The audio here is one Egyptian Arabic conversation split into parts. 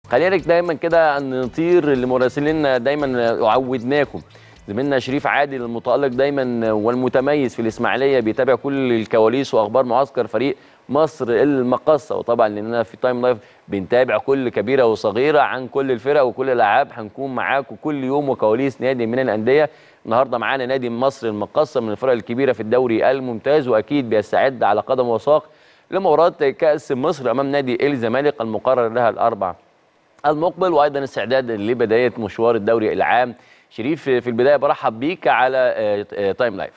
خلينا دايما كده نطير لمراسلينا دايما عودناكم زميلنا شريف عادل المتالق دايما والمتميز في الاسماعيليه بيتابع كل الكواليس واخبار معسكر فريق مصر المقصه وطبعا لاننا في تايم لايف بنتابع كل كبيره وصغيره عن كل الفرق وكل الالعاب هنكون معاكم كل يوم وكواليس نادي من الانديه النهارده معانا نادي مصر المقصه من الفرق الكبيره في الدوري الممتاز واكيد بيستعد على قدم وساق لمباراه كاس مصر امام نادي الزمالك المقرر لها الاربع المقبل وايضا استعداد لبدايه مشوار الدوري العام شريف في البدايه برحب بيك على تايم لايف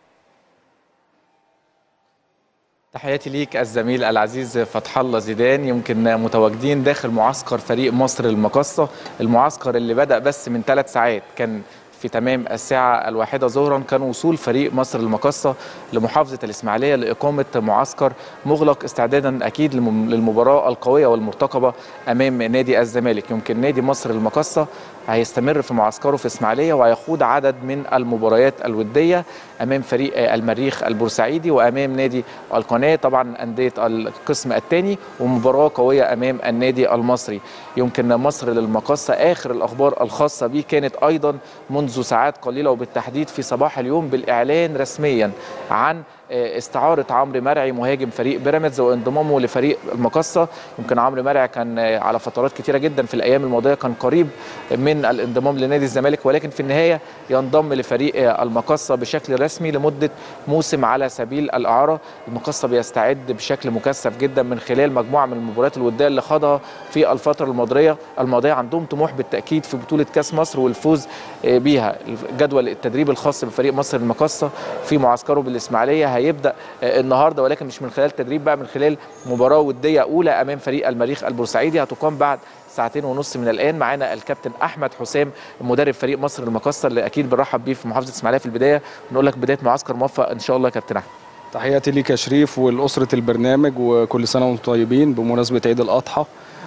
تحياتي ليك الزميل العزيز فتح الله زيدان يمكن متواجدين داخل معسكر فريق مصر المقصة المعسكر اللي بدأ بس من ثلاث ساعات كان في تمام الساعة الواحدة ظهرا كان وصول فريق مصر المقصة لمحافظة الإسماعيلية لإقامة معسكر مغلق استعدادا أكيد للمباراة القوية والمرتقبة أمام نادي الزمالك يمكن نادي مصر المقصة هيستمر في معسكره في إسماعيلية ويخوض عدد من المباريات الودية أمام فريق المريخ البورسعيدي وأمام نادي القناة طبعا أندية القسم الثاني ومباراة قوية أمام النادي المصري يمكن مصر للمقصة آخر الأخبار الخاصة به كانت أيضا منذ ساعات قليلة وبالتحديد في صباح اليوم بالإعلان رسميا عن استعارة عمرو مرعي مهاجم فريق بيراميدز وانضمامه لفريق المقصة يمكن عمرو مرعي كان على فترات كتيرة جدا في الأيام الماضية كان قريب من الانضمام لنادي الزمالك ولكن في النهاية ينضم لفريق المقصة بشكل رسمي لمدة موسم على سبيل الإعارة المقصة بيستعد بشكل مكثف جدا من خلال مجموعة من المباريات الودية اللي خاضها في الفترة الماضية الماضية عندهم طموح بالتأكيد في بطولة كأس مصر والفوز بيها جدول التدريب الخاص بفريق مصر المقصة في معسكره بالإسماعيلية هيبدا النهارده ولكن مش من خلال تدريب بقى من خلال مباراه وديه اولى امام فريق المريخ البورسعيدي هتقام بعد ساعتين ونص من الان معانا الكابتن احمد حسام مدرب فريق مصر المقصه اللي اكيد بنرحب بيه في محافظه اسماعيليه في البدايه ونقول لك بدايه معسكر موفق ان شاء الله يا كابتن احمد تحياتي ليك يا شريف ولاسره البرنامج وكل سنه وانتم طيبين بمناسبه عيد الاضحى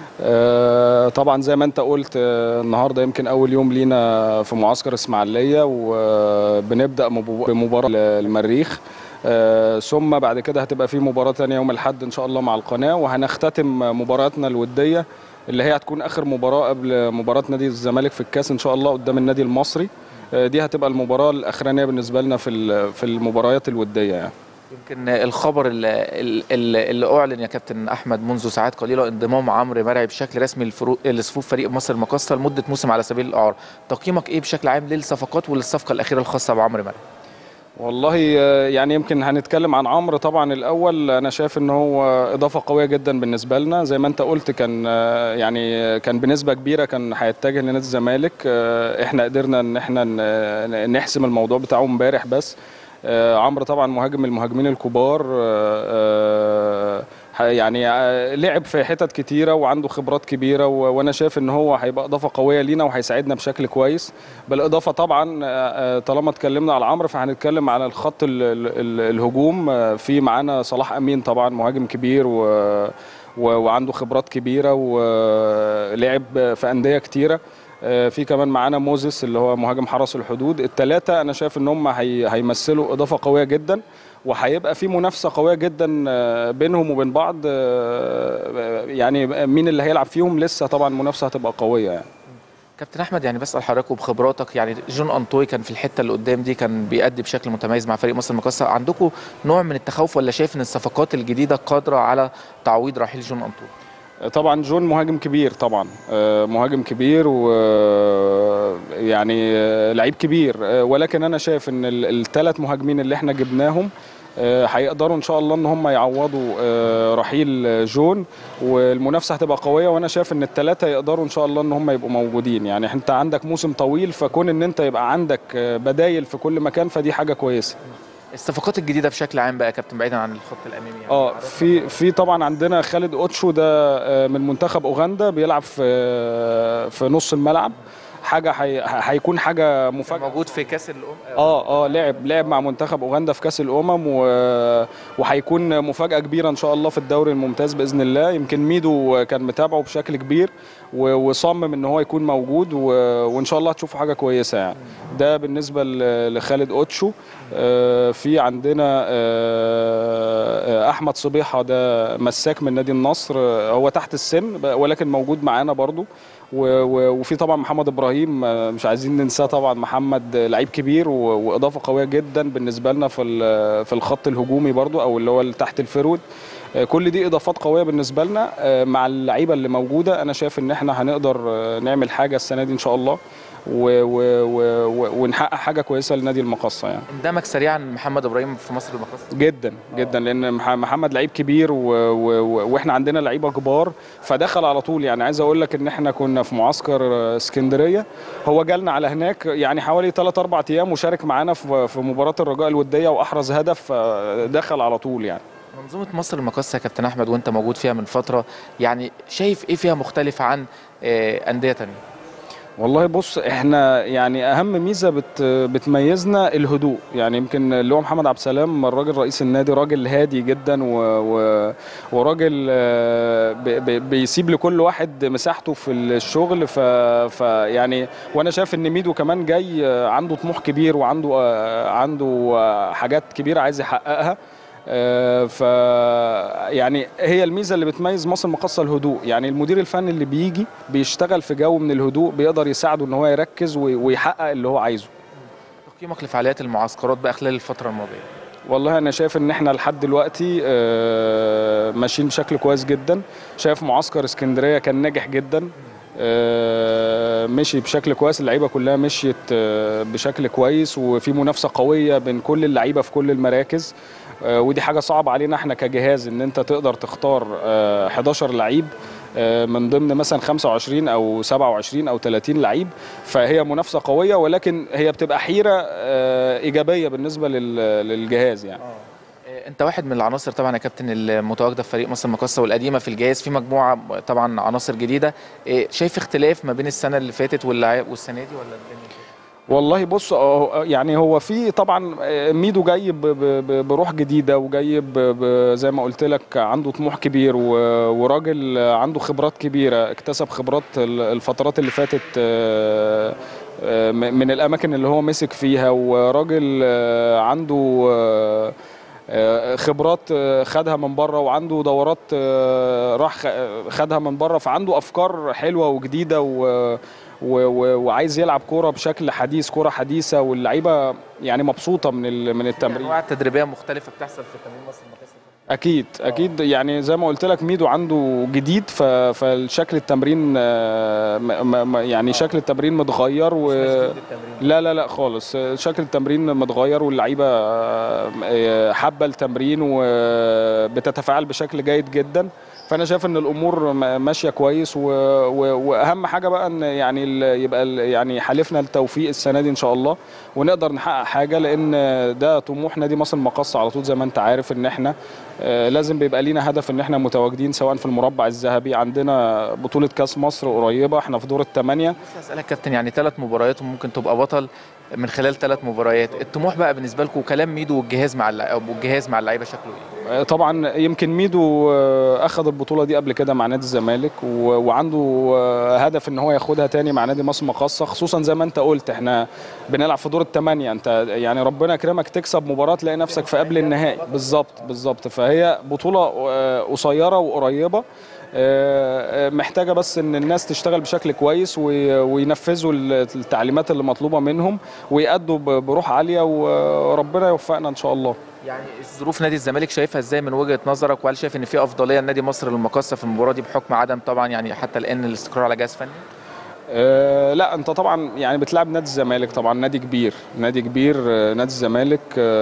آه طبعا زي ما انت قلت آه النهارده يمكن اول يوم لينا في معسكر اسماعيليه وبنبدا بمباراه المريخ آه ثم بعد كده هتبقى في مباراه ثانيه يوم الاحد ان شاء الله مع القناه وهنختتم مباراتنا الوديه اللي هي هتكون اخر مباراه قبل مباراه نادي الزمالك في الكاس ان شاء الله قدام النادي المصري آه دي هتبقى المباراه الاخرانيه بالنسبه لنا في في المباريات الوديه يعني يمكن الخبر اللي, اللي اعلن يا كابتن احمد منذ ساعات قليله انضمام عمرو مرعي بشكل رسمي لصفوف فريق مصر المقصه لمده موسم على سبيل الاعاره تقييمك ايه بشكل عام للصفقات وللصفقه الاخيره الخاصه بعمرو مرعي والله يعني يمكن هنتكلم عن عمرو طبعا الاول انا شايف ان هو اضافه قويه جدا بالنسبه لنا زي ما انت قلت كان يعني كان بنسبه كبيره كان هيتجه لنادي الزمالك احنا قدرنا ان احنا نحسم الموضوع بتاعه امبارح بس عمرو طبعا مهاجم من المهاجمين الكبار يعني لعب في حتت كتيره وعنده خبرات كبيره وانا شايف ان هو هيبقى اضافه قويه لينا وهيساعدنا بشكل كويس بالاضافه طبعا طالما اتكلمنا على عمرو فهنتكلم على الخط الهجوم في معانا صلاح امين طبعا مهاجم كبير و وعنده خبرات كبيره ولعب في انديه كتيره في كمان معانا موزيس اللي هو مهاجم حرس الحدود الثلاثه انا شايف ان هم هي هيمثلوا اضافه قويه جدا وهيبقى في منافسه قويه جدا بينهم وبين بعض يعني مين اللي هيلعب فيهم لسه طبعا المنافسه هتبقى قويه يعني كابتن احمد يعني بسال حضرتك وبخبراتك يعني جون انطوي كان في الحته اللي قدام دي كان بيأدي بشكل متميز مع فريق مصر المقاصه عندكم نوع من التخوف ولا شايف ان الصفقات الجديده قادره على تعويض رحيل جون انطوي طبعا جون مهاجم كبير طبعا مهاجم كبير و يعني لعيب كبير ولكن انا شايف ان الثلاث مهاجمين اللي احنا جبناهم هيقدروا ان شاء الله ان هم يعوضوا رحيل جون والمنافسه هتبقى قويه وانا شايف ان الثلاثه يقدروا ان شاء الله ان هم يبقوا موجودين يعني انت عندك موسم طويل فكون ان انت يبقى عندك بدايل في كل مكان فدي حاجه كويسه الصفقات الجديده بشكل عام بقى يا كابتن بعيدا عن الخط الامامي يعني اه في في طبعا عندنا خالد اوتشو ده من منتخب اوغندا بيلعب في في نص الملعب حاجه هي- هيكون حاجه كان مفاجاه موجود في كاس الامم اه اه لعب لعب مع منتخب اوغندا في كاس الامم و... وهيكون مفاجاه كبيره ان شاء الله في الدوري الممتاز باذن الله يمكن ميدو كان متابعه بشكل كبير و... وصمم ان هو يكون موجود و... وان شاء الله هتشوفوا حاجه كويسه يعني ده بالنسبه ل... لخالد اوتشو آه في عندنا آه آه، احمد صبيحه ده مساك من نادي النصر آه، هو تحت السن ب- ولكن موجود معانا برضو و- و- وفي طبعا محمد ابراهيم آه، مش عايزين ننساه طبعا محمد آه، لعيب كبير و- واضافه قويه جدا بالنسبه لنا في ال- في الخط الهجومي برضو او اللي هو اللي تحت الفرود آه، كل دي اضافات قويه بالنسبه لنا آه، مع اللعيبه اللي موجوده انا شايف ان احنا هنقدر آه، نعمل حاجه السنه دي ان شاء الله و و و و ونحقق حاجه كويسه لنادي المقصه يعني اندمج سريعا محمد ابراهيم في مصر المقاصه جدا جدا لان مح- محمد لعيب كبير و... و... و- واحنا عندنا لعيبه كبار فدخل على طول يعني عايز اقول لك ان احنا كنا في معسكر آه، اسكندريه هو جالنا على هناك يعني حوالي 3 4 ايام وشارك معانا في في مباراه الرجاء الوديه واحرز هدف آه، دخل على طول يعني منظومه مصر المقاصه يا كابتن احمد وانت موجود فيها من فتره يعني شايف ايه فيها مختلف عن آه، انديه تانية والله بص احنا يعني اهم ميزه بت بتميزنا الهدوء يعني يمكن اللي هو محمد عبد السلام الراجل رئيس النادي راجل هادي جدا و و وراجل آه، ب- ب- بيسيب لكل واحد مساحته في الشغل ف فيعني وانا شايف ان ميدو كمان جاي آه، عنده طموح كبير وعنده آه، عنده آه، حاجات كبيره عايز يحققها آه، ف يعني هي الميزه اللي بتميز مصر المقاصه الهدوء يعني المدير الفني اللي بيجي بيشتغل في جو من الهدوء بيقدر يساعده ان هو يركز وي- ويحقق اللي هو عايزه تقييمك لفعاليات المعسكرات بقى خلال الفتره الماضيه والله انا شايف ان احنا لحد دلوقتي آه، ماشيين بشكل كويس جدا شايف معسكر اسكندريه كان ناجح جدا آه، مشي بشكل كويس اللعيبه كلها مشيت آه، بشكل كويس وفي منافسه قويه بين كل اللعيبه في كل المراكز آه، ودي حاجه صعبه علينا احنا كجهاز ان انت تقدر تختار آه، 11 لعيب آه، من ضمن مثلا 25 او 27 او 30 لعيب فهي منافسه قويه ولكن هي بتبقى حيره آه، ايجابيه بالنسبه لل- للجهاز يعني آه، انت واحد من العناصر طبعا يا كابتن المتواجده في فريق مصر المقاصه والقديمه في الجهاز في مجموعه طبعا عناصر جديده آه، شايف اختلاف ما بين السنه اللي فاتت واللع- والسنه دي ولا الدنيا كده؟ والله بص آه، يعني هو في طبعا آه، ميدو جاي ب- ب- ب- بروح جديده وجاي ب- ب- زي ما قلت لك عنده طموح كبير و- وراجل آه، عنده خبرات كبيره اكتسب خبرات ال- الفترات اللي فاتت آه، آه، م- من الاماكن اللي هو مسك فيها وراجل آه، عنده آه، آه، خبرات آه، خدها من بره وعنده دورات آه، راح خ- خدها من بره فعنده افكار حلوه وجديده و و و وعايز يلعب كوره بشكل حديث كوره حديثه واللعيبه يعني مبسوطه من ال- من التمرين انواع تدريبيه مختلفه بتحصل في تمرين مصر المقاصه اكيد اكيد يعني زي ما قلت لك ميدو عنده جديد ف- فالشكل التمرين آه، م- م- م- يعني شكل التمرين متغير و لا لا لا خالص شكل التمرين متغير واللعيبه آه، حابه التمرين وبتتفاعل بشكل جيد جدا فانا شايف ان الامور م- ماشيه كويس و... و... واهم حاجه بقى ان يعني ال... يبقى ال... يعني حالفنا التوفيق السنه دي ان شاء الله ونقدر نحقق حاجه لان ده طموح نادي مصر المقاصه على طول زي ما انت عارف ان احنا آه، لازم بيبقى لينا هدف ان احنا متواجدين سواء في المربع الذهبي عندنا بطوله كاس مصر قريبه احنا في دور الثمانيه بس اسالك كابتن يعني ثلاث مباريات وممكن تبقى بطل من خلال ثلاث مباريات الطموح بقى بالنسبه لكم كلام ميدو والجهاز مع اللع- والجهاز مع اللعيبه شكله ايه طبعا يمكن ميدو آه، اخذ البطوله دي قبل كده مع نادي الزمالك و- وعنده آه، هدف ان هو ياخدها تاني مع نادي مصر مقاصه خصوصا زي ما انت قلت احنا بنلعب في دور الثمانيه انت يعني ربنا يكرمك تكسب مباراه تلاقي نفسك في قبل النهائي بالظبط بالظبط فهي بطوله آه، قصيره وقريبه آه، آه، محتاجه بس ان الناس تشتغل بشكل كويس وي- وينفذوا التعليمات اللي مطلوبه منهم ويأدوا ب- بروح عاليه وربنا يوفقنا ان شاء الله يعني ظروف نادي الزمالك شايفها ازاي من وجهه نظرك وهل شايف ان في افضليه لنادي مصر للمقاصه في المباراه دي بحكم عدم طبعا يعني حتى الان الاستقرار على جهاز فني أه لا انت طبعا يعني بتلعب نادي الزمالك طبعا نادي كبير نادي كبير آه، نادي الزمالك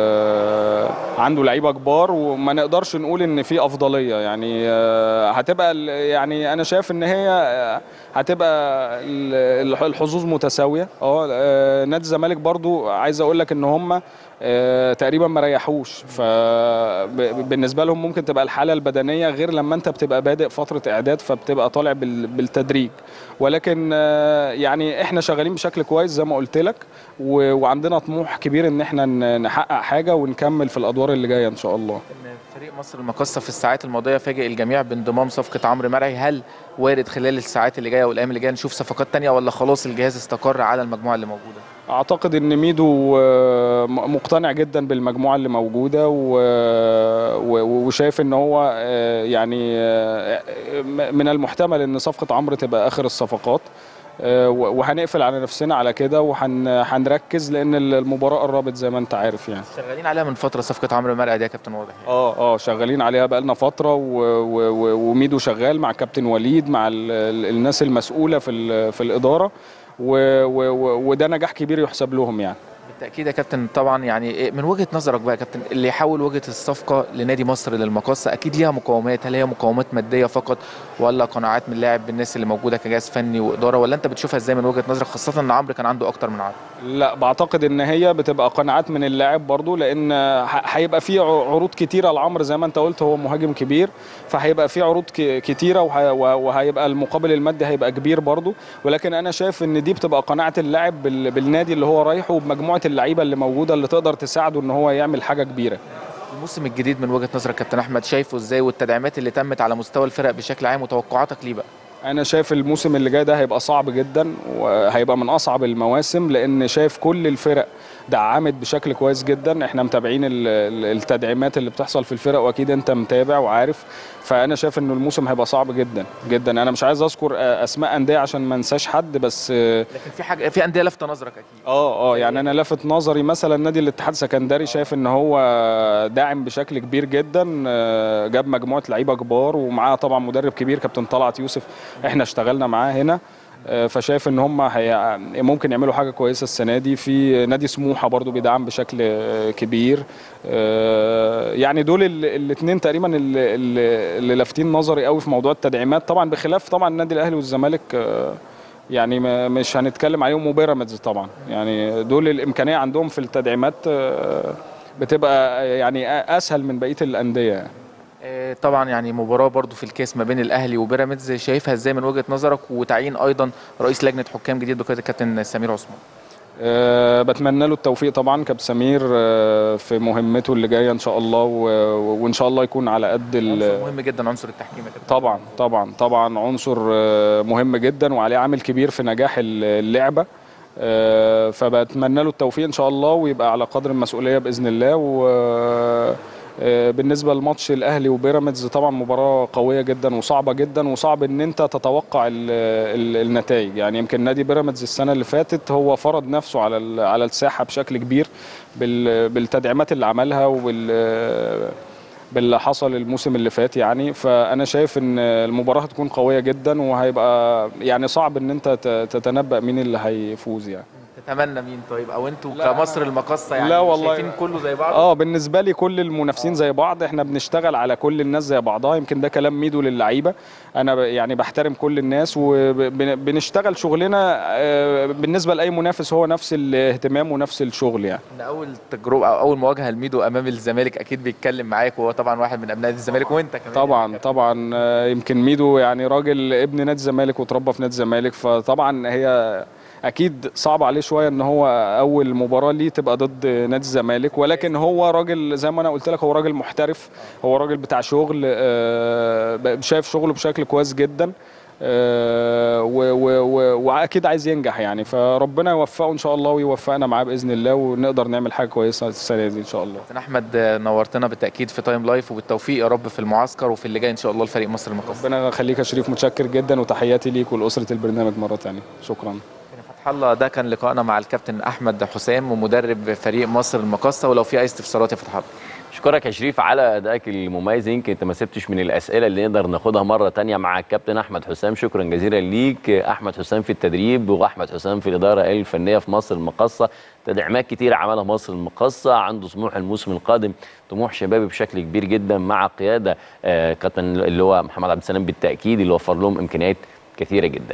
أه عنده لعيبه كبار وما نقدرش نقول ان في افضليه يعني أه هتبقى ال- يعني انا شايف ان هي آه، هتبقى ال- الح- الحظوظ متساويه اه آه، نادي الزمالك برضو عايز اقول لك ان هم آه، تقريبا ما ريحوش فبالنسبه لهم ممكن تبقى الحاله البدنيه غير لما انت بتبقى بادئ فتره اعداد فبتبقى طالع بال- بالتدريج ولكن آه، يعني احنا شغالين بشكل كويس زي ما قلت لك و- وعندنا طموح كبير ان احنا ن- نحقق حاجه ونكمل في الادوار اللي جايه ان شاء الله إن فريق مصر المقاصة في الساعات الماضية فاجئ الجميع بانضمام صفقة عمرو مرعي هل وارد خلال الساعات اللي جاية والأيام اللي جاية نشوف صفقات تانية ولا خلاص الجهاز استقر على المجموعة اللي موجودة؟ اعتقد ان ميدو آه، م- مقتنع جدا بالمجموعه اللي موجوده و- و- وشايف ان هو آه، يعني آه، م- من المحتمل ان صفقه عمرو تبقى اخر الصفقات آه، و- وهنقفل على نفسنا على كده وهنركز لان المباراه قربت زي ما انت عارف يعني شغالين عليها من فترة صفقة عمرو مرعي دي يا كابتن واضح يعني. اه اه شغالين عليها بقالنا فتره و- و- و- وميدو شغال مع كابتن وليد مع ال- ال- الناس المسؤوله في ال- في الاداره و- و- و- وده نجاح كبير يحسب لهم يعني بالتأكيد يا كابتن طبعا يعني إيه من وجهة نظرك بقى يا كابتن اللي يحول وجهة الصفقة لنادي مصر للمقاصة أكيد ليها مقومات هل هي مقومات مادية فقط ولا قناعات من اللاعب بالناس اللي موجودة كجهاز فني وإدارة ولا أنت بتشوفها إزاي من وجهة نظرك خاصة إن عمرو كان عنده أكتر من عرض؟ لا بعتقد ان هي بتبقى قناعات من اللاعب برضو لان ه- هيبقى في ع- عروض كتيره لعمرو زي ما انت قلت هو مهاجم كبير فهيبقى في عروض ك- كتيره وه- وه- وهيبقى المقابل المادي هيبقى كبير برضو ولكن انا شايف ان دي بتبقى قناعه اللاعب بال- بالنادي اللي هو رايحه وبمجموعه اللعيبه اللي موجوده اللي تقدر تساعده ان هو يعمل حاجه كبيره الموسم الجديد من وجهة نظرك كابتن أحمد شايفه إزاي والتدعيمات اللي تمت على مستوى الفرق بشكل عام وتوقعاتك ليه بقى؟ انا شايف الموسم اللي جاي ده هيبقى صعب جدا وهيبقى من اصعب المواسم لان شايف كل الفرق دعمت بشكل كويس جدا احنا متابعين ال- ال- التدعيمات اللي بتحصل في الفرق واكيد انت متابع وعارف فانا شايف ان الموسم هيبقى صعب جدا جدا انا مش عايز اذكر اسماء انديه عشان ما انساش حد بس لكن في حاجة في أندية لافته نظرك أكيد اه اه يعني انا لافت نظري مثلا نادي الاتحاد السكندري شايف ان هو داعم بشكل كبير جدا آه، جاب مجموعه لعيبه كبار ومعاه طبعا مدرب كبير كابتن طلعت يوسف احنا اشتغلنا معاه هنا آه، فشايف ان هم هي ممكن يعملوا حاجه كويسه السنه دي في نادي سموحه برضو بيدعم بشكل آه، كبير آه، يعني دول الاثنين تقريبا اللي, اللي اللي لافتين نظري قوي في موضوع التدعيمات طبعا بخلاف طبعا النادي الاهلي والزمالك آه، يعني ما- مش هنتكلم عليهم وبيراميدز طبعا يعني دول الامكانيه عندهم في التدعيمات آه، بتبقى يعني اسهل من بقيه الانديه يعني. آه، طبعا يعني مباراة برضو في الكاس ما بين الأهلي وبيراميدز شايفها إزاي من وجهة نظرك وتعيين أيضا رئيس لجنة حكام جديد بقيادة الكابتن سمير عثمان أه بتمنى له التوفيق طبعا كابتن سمير أه في مهمته اللي جايه ان شاء الله و- وان شاء الله يكون على قد ال- عنصر مهم جدا عنصر التحكيم يا كابتن طبعا طبعا طبعا عنصر آه، مهم جدا وعليه عامل كبير في نجاح ال- اللعبه آه، فبتمنى له التوفيق ان شاء الله ويبقى على قدر المسؤوليه باذن الله و آه، بالنسبه لماتش الاهلي وبيراميدز طبعا مباراه قويه جدا وصعبه جدا وصعب ان انت تتوقع ال- ال- النتائج يعني يمكن نادي بيراميدز السنه اللي فاتت هو فرض نفسه على ال- على الساحه بشكل كبير بال- بالتدعيمات اللي عملها وبال باللي حصل الموسم اللي فات يعني فانا شايف ان المباراه هتكون قويه جدا وهيبقى يعني صعب ان انت ت- تتنبأ مين اللي هيفوز يعني تتمنى مين طيب أو أنتوا لا، كمصر المقاصة يعني لا والله. شايفين كله زي بعض اه بالنسبه لي كل المنافسين زي بعض احنا بنشتغل على كل الناس زي بعضها يمكن ده كلام ميدو للعيبه انا ب- يعني بحترم كل الناس وبنشتغل شغلنا آه، بالنسبه لاي منافس هو نفس الاهتمام ونفس الشغل يعني إن أول تجربة أو أول مواجهة لميدو أمام الزمالك أكيد بيتكلم معاك وهو طبعا واحد من أبناء الزمالك وأنت كمان طبعا طبعا آه، يمكن ميدو يعني راجل ابن نادي الزمالك وتربى في نادي الزمالك فطبعا هي اكيد صعب عليه شويه ان هو اول مباراه ليه تبقى ضد نادي الزمالك ولكن هو راجل زي ما انا قلت لك هو راجل محترف هو راجل بتاع شغل آه، شايف شغله بشكل كويس جدا آه، و- و- و- واكيد عايز ينجح يعني فربنا يوفقه ان شاء الله ويوفقنا معاه باذن الله ونقدر نعمل حاجه كويسه السنه دي ان شاء الله كابتن احمد آه، نورتنا بالتاكيد في تايم لايف وبالتوفيق يا رب في المعسكر وفي اللي جاي ان شاء الله لفريق مصر المقاصة ربنا يخليك يا شريف متشكر جدا وتحياتي ليك ولاسره البرنامج مره ثانيه شكرا فتح الله ده كان لقائنا مع الكابتن احمد حسام ومدرب فريق مصر المقاصة ولو في اي استفسارات يا فتح الله اشكرك يا شريف على ادائك المميز يمكن انت ما سبتش من الاسئله اللي نقدر ناخدها مره تانية مع الكابتن احمد حسام شكرا جزيلا ليك احمد حسام في التدريب واحمد حسام في الاداره الفنيه في مصر المقاصه تدعيمات كتير عملها مصر المقاصه عنده طموح الموسم القادم طموح شبابي بشكل كبير جدا مع قياده آه، كابتن اللي هو محمد عبد السلام بالتاكيد اللي وفر لهم امكانيات كثيره جدا